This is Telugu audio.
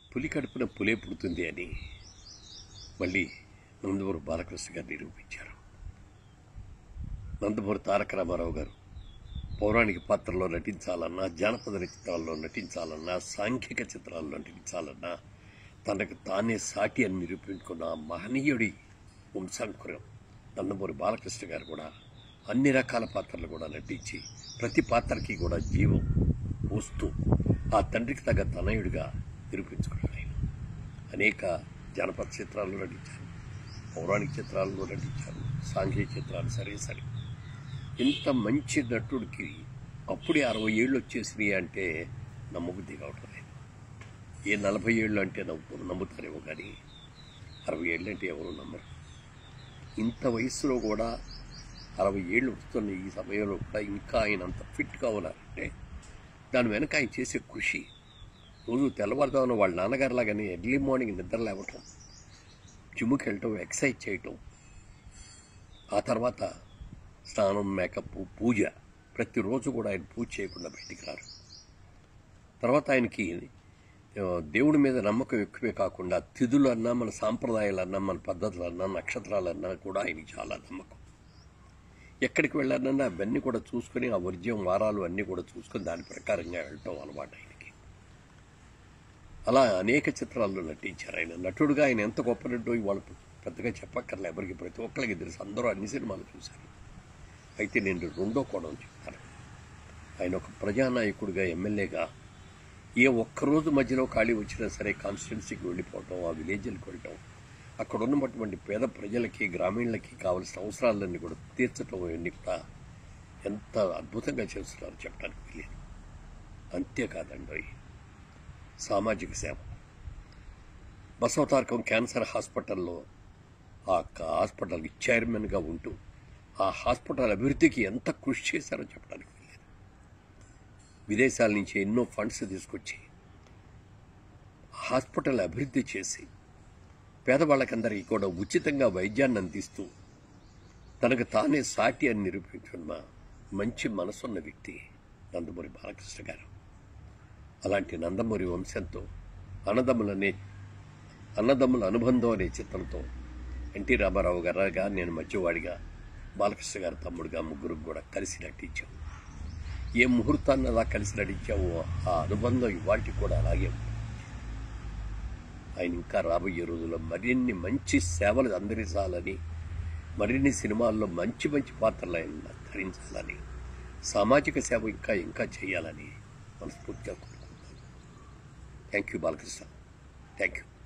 పులి కడుపున పులే పుడుతుంది అని మళ్ళీ నందమూరి బాలకృష్ణ గారు నిరూపించారు నందమూరి తారక రామారావు గారు పౌరాణిక పాత్రలో నటించాలన్నా జానపద చిత్రాల్లో నటించాలన్నా సాంఘిక చిత్రాల్లో నటించాలన్నా తనకు తానే సాటి అని నిరూపించుకున్న ఆ మహనీయుడి వంశాంకురం నందమూరి బాలకృష్ణ గారు కూడా అన్ని రకాల పాత్రలు కూడా నటించి ప్రతి పాత్రకి కూడా జీవం పోస్తూ ఆ తండ్రికి తగ్గ తనయుడిగా నిరూపించుకున్నాడు ఆయన అనేక జానపద చిత్రాల్లో నటించారు పౌరాణిక చిత్రాల్లో నటించారు సాంఘిక చిత్రాలు సరే సరే ఇంత మంచి నటుడికి అప్పుడే అరవై ఏళ్ళు వచ్చేసినాయి అంటే నమ్మబుద్ధి కావటం లేదు ఏ నలభై ఏళ్ళు అంటే నవ్వు నమ్ముతారేమో కానీ అరవై ఏళ్ళు అంటే ఎవరు నమ్మరు ఇంత వయసులో కూడా అరవై ఏళ్ళు వస్తున్న ఈ సమయంలో కూడా ఇంకా ఆయన అంత ఫిట్గా ఉన్నారంటే దాని వెనక ఆయన చేసే కృషి రోజు తెల్లవారుదామని వాళ్ళ నాన్నగారు లాగానే ఎర్లీ మార్నింగ్ నిద్ర లేవటం జిమ్కి వెళ్ళటం ఎక్సర్సైజ్ చేయటం ఆ తర్వాత స్నానం మేకప్ పూజ ప్రతిరోజు కూడా ఆయన పూజ చేయకుండా బయటికి రారు తర్వాత ఆయనకి ఆ, దేవుడి మీద నమ్మకం ఎక్కువే కాకుండా తిథులు అన్నా మన సాంప్రదాయాలన్నా మన పద్ధతులన్నా నక్షత్రాలన్నా కూడా ఆయనకి చాలా నమ్మకం ఎక్కడికి వెళ్ళాలన్నా అవన్నీ కూడా చూసుకుని ఆ వర్జ్యం వారాలు అన్నీ కూడా చూసుకొని దాని ప్రకారంగా వెళ్ళటం అలవాటు ఆయనకి అలా అనేక చిత్రాల్లో నటించారు ఆయన నటుడుగా ఆయన ఎంత గొప్ప నటుడో ఇవాళ పెద్దగా చెప్పక్కర్లే ఎవరికి ప్రతి ఒక్కరికి తెలుసు అందరూ అన్ని సినిమాలు చూశారు అయితే నేను రెండో కోణం చెప్తాను ఆయన ఒక ప్రజానాయకుడిగా ఎమ్మెల్యేగా ఏ ఒక్కరోజు మధ్యలో ఖాళీ వచ్చినా సరే కాన్స్టిట్యున్సీకి వెళ్ళిపోవటం ఆ విలేజ్లకు వెళ్ళటం అక్కడ ఉన్నటువంటి పేద ప్రజలకి గ్రామీణులకి కావలసిన అవసరాలన్నీ కూడా తీర్చటం ఇవన్నీ కూడా ఎంత అద్భుతంగా చేస్తున్నారు చెప్పడానికి తెలియదు అంతేకాదండి సామాజిక సేవ బసవతారకం క్యాన్సర్ హాస్పిటల్లో ఆ క- హాస్పిటల్కి చైర్మన్గా ఉంటూ ఆ హాస్పిటల్ అభివృద్ధికి ఎంత కృషి చేశారో చెప్పడానికి తెలియదు విదేశాల నుంచి ఎన్నో ఫండ్స్ తీసుకొచ్చి హాస్పిటల్ అభివృద్ధి చేసి పేదవాళ్ళకందరికీ కూడా ఉచితంగా వైద్యాన్ని అందిస్తూ తనకు తానే సాటి అని నిరూపించున్న మంచి మనసున్న వ్యక్తి నందమూరి బాలకృష్ణ గారు అలాంటి నందమూరి వంశంతో అన్నదమ్ములనే అన్నదమ్ముల అనుబంధం అనే చిత్రంతో ఎన్టీ రామారావు గారుగా నేను మధ్యవాడిగా బాలకృష్ణ గారి తమ్ముడుగా ముగ్గురు కూడా కలిసి నటించాం ఏ ముహూర్తాన్ని అలా కలిసి నటించావో ఆ అనుబంధం ఇవాళకి కూడా అలాగే ఉంది ఆయన ఇంకా రాబోయే రోజుల్లో మరిన్ని మంచి సేవలు అందించాలని మరిన్ని సినిమాల్లో మంచి మంచి పాత్రలు ఆయన ధరించాలని సామాజిక సేవ ఇంకా ఇంకా చేయాలని మనస్ఫూర్తిగా కోరుకుంటున్నాను thank you Balakrishna thank you